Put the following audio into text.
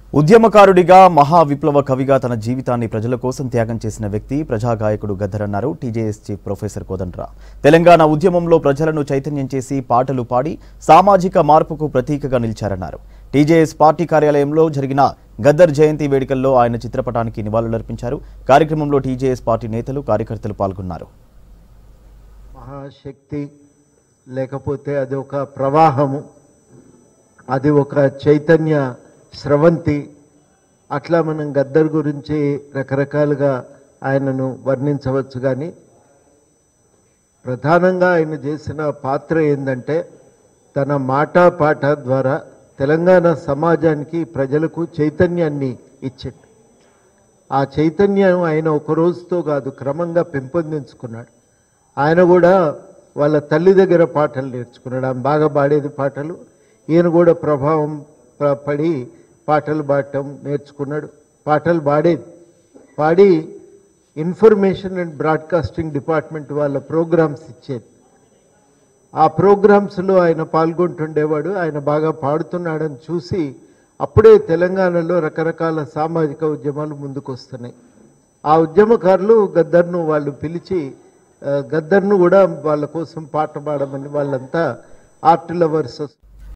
ఉద్యమకారుడిగా మహా విప్లవ కవిగా తన జీవితాన్ని ప్రజల కోసం త్యాగం చేసిన వ్యక్తి ప్రజాగాయకుడు గద్దరన్నారు TJS chief professor Kodandaram Telangana ఉద్యమంలో ప్రజలను చైతన్యం చేసి పాటలు పాడి సామాజిక మార్పుకు ప్రతీకగా నిలిచారన్నారు టీజేఎస్ పార్టీ కార్యాలయంలో జరిగిన గద్దర్ జయంతి వేడుకల్లో ఆయన చిత్రపటానికి నివాళులర్పించారు కార్యక్రమంలో టీజేఎస్ పార్టీ నేతలు కార్యకర్తలు పాల్గొన్నారు మహాశక్తి లేకపోతే అది ఒక ప్రవాహము అది ఒక చైతన్య స్రవంతి అట్లా మనం గద్దర్ గురించి రకరకాలుగా ఆయనను వర్ణించవచ్చు కానీ ప్రధానంగా ఆయన చేసిన పాత్ర ఏంటంటే తన మాట పాట ద్వారా తెలంగాణ సమాజానికి ప్రజలకు చైతన్యాన్ని ఇచ్చింది ఆ చైతన్యం ఆయన ఒక రోజుతో కాదు క్రమంగా పెంపొందించుకున్నాడు ఆయన కూడా వాళ్ళ తల్లి దగ్గర పాటలు నేర్చుకున్నాడు ఆమె బాగా పాడేది పాటలు ఈయన కూడా ప్రభావం ప- పడి పాటలు పాడటం నేర్చుకున్నాడు పాటలు పాడేది పాడి ఇన్ఫర్మేషన్ అండ్ బ్రాడ్కాస్టింగ్ డిపార్ట్మెంట్ వాళ్ళ ప్రోగ్రామ్స్ ఇచ్చేది ఆ ప్రోగ్రామ్స్లో ఆయన పాల్గొంటుండేవాడు ఆయన బాగా పాడుతున్నాడని చూసి అప్పుడే తెలంగాణలో రకరకాల సామాజిక ఉద్యమాలు ముందుకు వస్తున్నాయి ఆ ఉద్యమకారులు గద్దర్ను వాళ్ళు పిలిచి ఆ, గద్దర్ను కూడా వాళ్ళ కోసం పాట పాడమని వాళ్ళంతా ఆర్ట్ లవర్స్